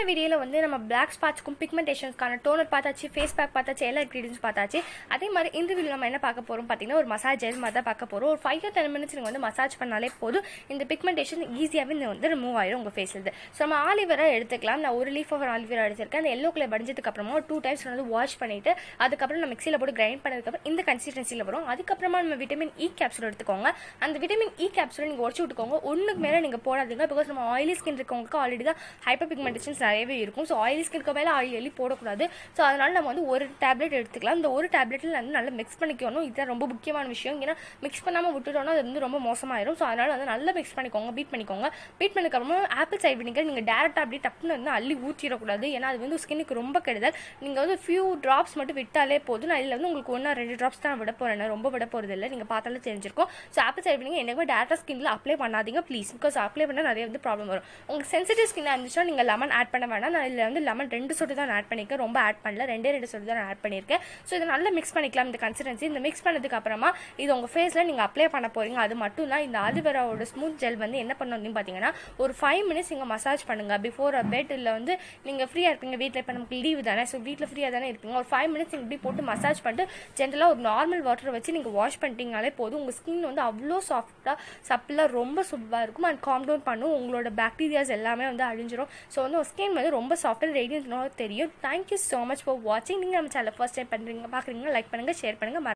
போன வீடியோவில் வந்து நம்ம பிளாக் ஸ்பாட்ஸ்க்கும் பிக்மெண்டேஷன்ஸ்க்கான டோனர் பார்த்தாச்சு ஃபேஸ் பேக் பார்த்தாச்சு எல்லா இன்க்ரீடியன்ஸ் பார்த்தாச்சு அதே மாதிரி இந்த வீடியோ நம்ம என்ன பார்க்க போகிறோம் பார்த்தீங்கன்னா ஒரு மசாஜ் ஜெல் மாதிரி தான் பார்க்க போகிறோம் ஒரு ஃபைவ் டென் மினிட்ஸ் நீங்கள் வந்து மசாஜ் பண்ணாலே போதும் இந்த பிக்மெண்டேஷன் ஈஸியாகவே இந்த வந்து ரிமூவ் ஆயிடும் உங்கள் ஃபேஸில் ஸோ நம்ம ஆலிவரா எடுத்துக்கலாம் நான் ஒரு லீஃப் ஆஃப் ஆலிவரா எடுத்திருக்கேன் அந்த எல்லோ கலர் படிஞ்சதுக்கு அப்புறமா ஒரு டூ டைம்ஸ் வந்து வாஷ் பண்ணிட்டு அதுக்கப்புறம் நம்ம மிக்சியில் போட்டு கிரைண்ட் பண்ணதுக்கப்புறம் இந்த கன்சிஸ்டன்சியில் வரும் அதுக்கப்புறமா நம்ம விட்டமின் இ கேப்சூல் எடுத்துக்கோங்க அந்த விட்டமின் இ கேப்சூல் நீங்கள் உடச்சு விட்டுக்கோங்க ஒன்றுக்கு மேலே நீங்கள் போடாதீங்க பிகாஸ் நம்ம ஆயிலி ஸ்கின் இருக்கவங்களுக்கு ஆல்ரெடி தான் ஹைப்பர் பிக்மெண்டேஷன்ஸ் நிறையவே இருக்கும் ஸோ ஆயிலி ஸ்கின்க்கு மேலே ஆயில் எல்லி போடக்கூடாது ஸோ அதனால நம்ம வந்து ஒரு டேப்லெட் எடுத்துக்கலாம் இந்த ஒரு டேப்லெட்டில் வந்து நல்லா மிக்ஸ் பண்ணிக்கணும் இதுதான் ரொம்ப முக்கியமான விஷயம் ஏன்னா மிக்ஸ் பண்ணாமல் விட்டுட்டோம்னா அது வந்து ரொம்ப மோசமாயிரும் ஸோ அதனால வந்து நல்லா மிக்ஸ் பண்ணிக்கோங்க பீட் பண்ணிக்கோங்க பீட் பண்ணதுக்கப்புறமா ஆப்பிள் சைட் வினிகர் நீங்கள் டேரெக்டாக அப்படி டப்புன்னு வந்து அள்ளி ஊற்றிடக்கூடாது ஏன்னா அது வந்து ஸ்கின்னுக்கு ரொம்ப கெடுதல் நீங்கள் வந்து ஃபியூ ட்ராப்ஸ் மட்டும் விட்டாலே போதும் நான் இதில் வந்து உங்களுக்கு ஒன்றா ரெண்டு ட்ராப்ஸ் தான் விட போகிறேன் ரொம்ப விட போகிறது இல்லை நீங்கள் பார்த்தாலே தெரிஞ்சிருக்கும் ஸோ ஆப்பிள் சைட் வினிகர் என்னைக்குமே டேரக்டாக ஸ்கின்ல அப்ளை பண்ணாதீங்க ப்ளீஸ் பிகாஸ் அப்ளை பண்ணால் நிறைய வந்து ப்ராப்ளம் வரும் உங்களுக்கு சென்சிட்டிவ் ஸ்கின்னாக இருந்துச்சுன்னா நீங்கள் லெமன் ஆட் பண்ண வேணாம் நான் இதில் வந்து லெமன் ரெண்டு சொட்டு தான் ஆட் பண்ணியிருக்கேன் ரொம்ப ஆட் பண்ணல ரெண்டே ரெண்டு சொட்டு தான் ஆட் பண்ணியிருக்கேன் ஸோ இதை நல்லா மிக்ஸ் பண்ணிக்கலாம் இந்த கன்சிஸ்டன்சி இந்த மிக்ஸ் பண்ணதுக்கு அப்புறமா இது உங்கள் ஃபேஸில் நீங்கள் அப்ளை பண்ண போறீங்க அது மட்டும் தான் இந்த ஆலிவேராவோட ஸ்மூத் ஜெல் வந்து என்ன பண்ணணும் பார்த்தீங்கன்னா ஒரு ஃபைவ் மினிட்ஸ் நீங்கள் மசாஜ் பண்ணுங்க பிஃபோர் அ பெட் இல்லை வந்து நீங்கள் ஃப்ரீயாக இருப்பீங்க வீட்டில் இப்போ நமக்கு லீவு தானே ஸோ வீட்டில் ஃப்ரீயாக தானே இருப்பீங்க ஒரு ஃபைவ் மினிட்ஸ் இப்படி போட்டு மசாஜ் பண்ணிட்டு ஜென்ரலாக ஒரு நார்மல் வாட்டரை வச்சு நீங்கள் வாஷ் பண்ணிட்டீங்கனாலே போதும் உங்கள் ஸ்கின் வந்து அவ்வளோ சாஃப்டாக சப்பிளாக ரொம்ப சூப்பராக இருக்கும் அண்ட் காம் டவுன் பண்ணும் உங்களோட பாக்டீரியாஸ் எல்லாமே வந்து அழிஞ்சிரும் ஸோ வந்து ஸ்கின் வந்து ரொம்ப சாஃப்டாக ரேடியன்ஸ் தெரியும் தேங்க்யூ ஸோ மச் ஃபார் வாட்சிங் நீங்கள் நம்ம சேனல் ஃபர்ஸ்ட் டைம் பண்ணுறீங்க பார்க்குறீங்க லைக் பண்ணுங்கள் ஷேர் பண்ணுங்கள்